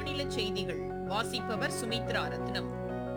மாநில செய்திகள் வாசிப்பவர் சுமித்ரா ரத்னம்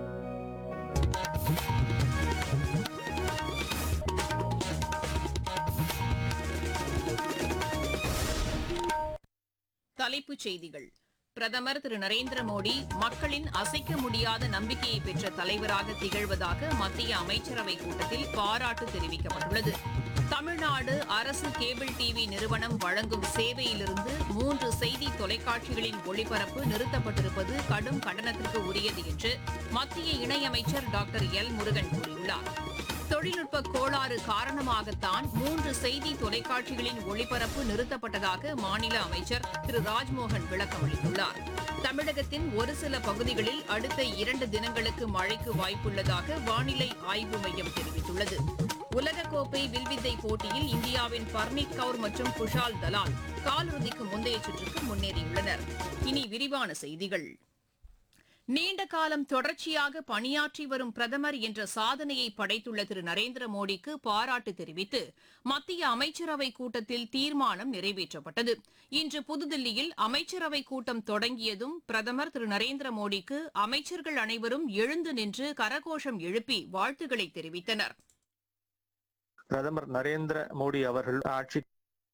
தலைப்புச் செய்திகள் பிரதமர் திரு நரேந்திர மோடி மக்களின் அசைக்க முடியாத நம்பிக்கையை பெற்ற தலைவராக திகழ்வதாக மத்திய அமைச்சரவைக் கூட்டத்தில் பாராட்டு தெரிவிக்கப்பட்டுள்ளது தமிழ்நாடு அரசு கேபிள் டிவி நிறுவனம் வழங்கும் சேவையிலிருந்து மூன்று செய்தி தொலைக்காட்சிகளின் ஒளிபரப்பு நிறுத்தப்பட்டிருப்பது கடும் கண்டனத்திற்கு உரியது என்று மத்திய இணையமைச்சர் டாக்டர் எல் முருகன் கூறியுள்ளார் தொழில்நுட்ப கோளாறு காரணமாகத்தான் மூன்று செய்தி தொலைக்காட்சிகளின் ஒளிபரப்பு நிறுத்தப்பட்டதாக மாநில அமைச்சர் திரு ராஜ்மோகன் விளக்கம் அளித்துள்ளார் தமிழகத்தின் ஒரு சில பகுதிகளில் அடுத்த இரண்டு தினங்களுக்கு மழைக்கு வாய்ப்புள்ளதாக வானிலை ஆய்வு மையம் தெரிவித்துள்ளது உலகக்கோப்பை வில்வித்தை போட்டியில் இந்தியாவின் பர்னீத் கவுர் மற்றும் குஷால் தலால் காலிறுதிக்கு முந்தைய சுற்றுக்கு முன்னேறியுள்ளனர் இனி விரிவான செய்திகள் நீண்ட காலம் தொடர்ச்சியாக பணியாற்றி வரும் பிரதமர் என்ற சாதனையை படைத்துள்ள திரு நரேந்திர மோடிக்கு பாராட்டு தெரிவித்து மத்திய அமைச்சரவை கூட்டத்தில் தீர்மானம் நிறைவேற்றப்பட்டது இன்று புதுதில்லியில் அமைச்சரவை கூட்டம் தொடங்கியதும் பிரதமர் திரு நரேந்திர மோடிக்கு அமைச்சர்கள் அனைவரும் எழுந்து நின்று கரகோஷம் எழுப்பி வாழ்த்துக்களை தெரிவித்தனர் பிரதமர் நரேந்திர மோடி அவர்கள் ஆட்சி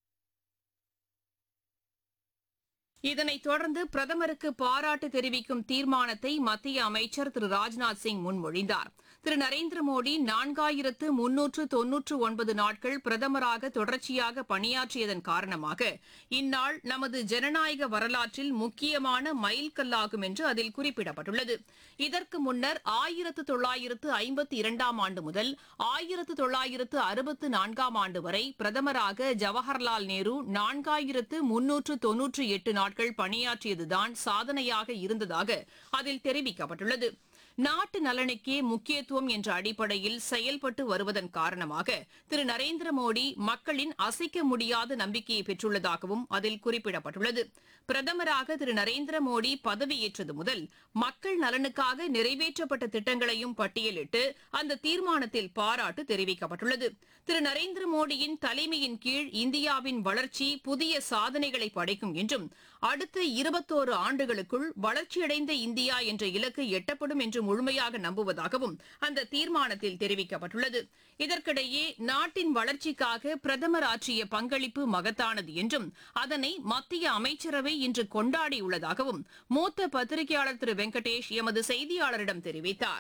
இதனைத் தொடர்ந்து பிரதமருக்கு பாராட்டு தெரிவிக்கும் தீர்மானத்தை மத்திய அமைச்சர் திரு ராஜ்நாத் சிங் முன்மொழிந்தார் திரு நரேந்திர மோடி நான்காயிரத்து முன்னூற்று தொன்னூற்று ஒன்பது நாட்கள் பிரதமராக தொடர்ச்சியாக பணியாற்றியதன் காரணமாக இந்நாள் நமது ஜனநாயக வரலாற்றில் முக்கியமான மைல்கல்லாகும் என்று அதில் குறிப்பிடப்பட்டுள்ளது இதற்கு முன்னர் ஆயிரத்து தொள்ளாயிரத்து ஐம்பத்தி இரண்டாம் ஆண்டு முதல் ஆயிரத்து தொள்ளாயிரத்து அறுபத்து நான்காம் ஆண்டு வரை பிரதமராக ஜவஹர்லால் நேரு நான்காயிரத்து முன்னூற்று தொன்னூற்று எட்டு நாட்கள் பணியாற்றியதுதான் சாதனையாக இருந்ததாக அதில் தெரிவிக்கப்பட்டுள்ளது நாட்டு நலனுக்கே முக்கியத்துவம் என்ற அடிப்படையில் செயல்பட்டு வருவதன் காரணமாக திரு நரேந்திர மோடி மக்களின் அசைக்க முடியாத நம்பிக்கையை பெற்றுள்ளதாகவும் அதில் குறிப்பிடப்பட்டுள்ளது பிரதமராக திரு நரேந்திர மோடி பதவியேற்றது முதல் மக்கள் நலனுக்காக நிறைவேற்றப்பட்ட திட்டங்களையும் பட்டியலிட்டு அந்த தீர்மானத்தில் பாராட்டு தெரிவிக்கப்பட்டுள்ளது திரு நரேந்திர மோடியின் தலைமையின் கீழ் இந்தியாவின் வளர்ச்சி புதிய சாதனைகளை படைக்கும் என்றும் அடுத்த இருபத்தோரு ஆண்டுகளுக்குள் வளர்ச்சியடைந்த இந்தியா என்ற இலக்கு எட்டப்படும் என்று முழுமையாக நம்புவதாகவும் அந்த தீர்மானத்தில் தெரிவிக்கப்பட்டுள்ளது இதற்கிடையே நாட்டின் வளர்ச்சிக்காக பிரதமர் ஆற்றிய பங்களிப்பு மகத்தானது என்றும் அதனை மத்திய அமைச்சரவை இன்று கொண்டாடியுள்ளதாகவும் மூத்த பத்திரிகையாளர் திரு வெங்கடேஷ் எமது செய்தியாளரிடம் தெரிவித்தார்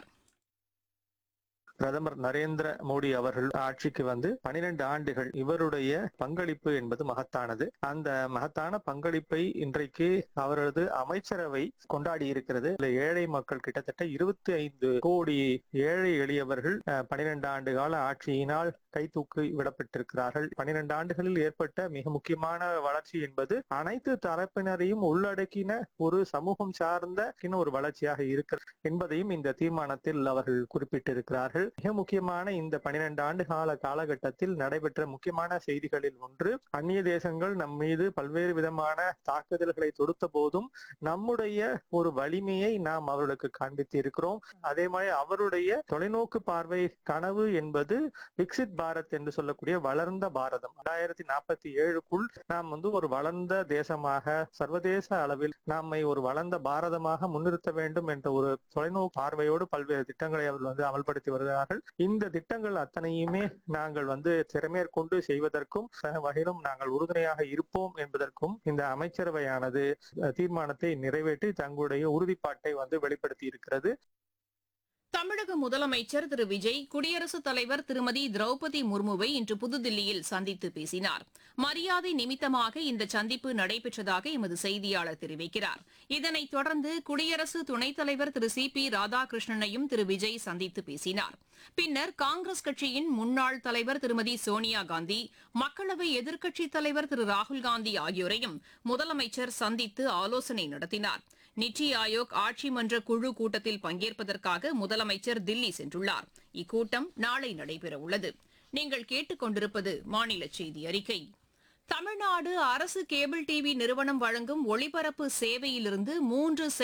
பிரதமர் நரேந்திர மோடி அவர்கள் ஆட்சிக்கு வந்து பனிரெண்டு ஆண்டுகள் இவருடைய பங்களிப்பு என்பது மகத்தானது அந்த மகத்தான பங்களிப்பை இன்றைக்கு அவரது அமைச்சரவை கொண்டாடி இருக்கிறது இதுல ஏழை மக்கள் கிட்டத்தட்ட இருபத்தி ஐந்து கோடி ஏழை எளியவர்கள் பனிரெண்டு ஆண்டு கால ஆட்சியினால் கை தூக்கி விடப்பட்டிருக்கிறார்கள் பனிரெண்டு ஆண்டுகளில் ஏற்பட்ட மிக முக்கியமான வளர்ச்சி என்பது அனைத்து தரப்பினரையும் உள்ளடக்கின ஒரு சமூகம் சார்ந்த ஒரு வளர்ச்சியாக இருக்கிறது என்பதையும் இந்த தீர்மானத்தில் அவர்கள் குறிப்பிட்டிருக்கிறார்கள் மிக முக்கியமான இந்த பனிரெண்டு ஆண்டு கால காலகட்டத்தில் நடைபெற்ற முக்கியமான செய்திகளில் ஒன்று அந்நிய தேசங்கள் நம் மீது பல்வேறு விதமான தாக்குதல்களை தொடுத்த போதும் நம்முடைய ஒரு வலிமையை நாம் அவர்களுக்கு காண்பித்து இருக்கிறோம் அதே மாதிரி அவருடைய தொலைநோக்கு பார்வை கனவு என்பது விக்சித் பாரத் என்று சொல்லக்கூடிய வளர்ந்த பாரதம் ரெண்டாயிரத்தி நாற்பத்தி ஏழுக்குள் நாம் வந்து ஒரு வளர்ந்த தேசமாக சர்வதேச அளவில் நம்மை ஒரு வளர்ந்த பாரதமாக முன்னிறுத்த வேண்டும் என்ற ஒரு தொலைநோக்கு பார்வையோடு பல்வேறு திட்டங்களை அவர்கள் வந்து அமல்படுத்தி வருகிறார்கள் இந்த திட்டங்கள் அத்தனையுமே நாங்கள் வந்து திறமேற்கொண்டு செய்வதற்கும் வகையிலும் நாங்கள் உறுதுணையாக இருப்போம் என்பதற்கும் இந்த அமைச்சரவையானது தீர்மானத்தை நிறைவேற்றி தங்களுடைய உறுதிப்பாட்டை வந்து வெளிப்படுத்தி இருக்கிறது தமிழக முதலமைச்சர் திரு விஜய் குடியரசுத் தலைவர் திருமதி திரௌபதி முர்முவை இன்று புதுதில்லியில் சந்தித்து பேசினார் மரியாதை நிமித்தமாக இந்த சந்திப்பு நடைபெற்றதாக எமது செய்தியாளர் தெரிவிக்கிறார் இதனைத் தொடர்ந்து குடியரசு துணைத் தலைவர் திரு சி பி ராதாகிருஷ்ணனையும் திரு விஜய் சந்தித்து பேசினார் பின்னர் காங்கிரஸ் கட்சியின் முன்னாள் தலைவர் திருமதி சோனியா காந்தி மக்களவை எதிர்க்கட்சித் தலைவர் திரு ராகுல் காந்தி ஆகியோரையும் முதலமைச்சர் சந்தித்து ஆலோசனை நடத்தினார் நித்தி ஆயோக் ஆட்சி மன்ற குழு கூட்டத்தில் பங்கேற்பதற்காக முதலமைச்சர் தில்லி சென்றுள்ளார் இக்கூட்டம் நாளை நடைபெறவுள்ளது நீங்கள் கேட்டுக்கொண்டிருப்பது மாநில செய்தி அறிக்கை தமிழ்நாடு அரசு கேபிள் டிவி நிறுவனம் வழங்கும் ஒளிபரப்பு சேவையிலிருந்து மூன்று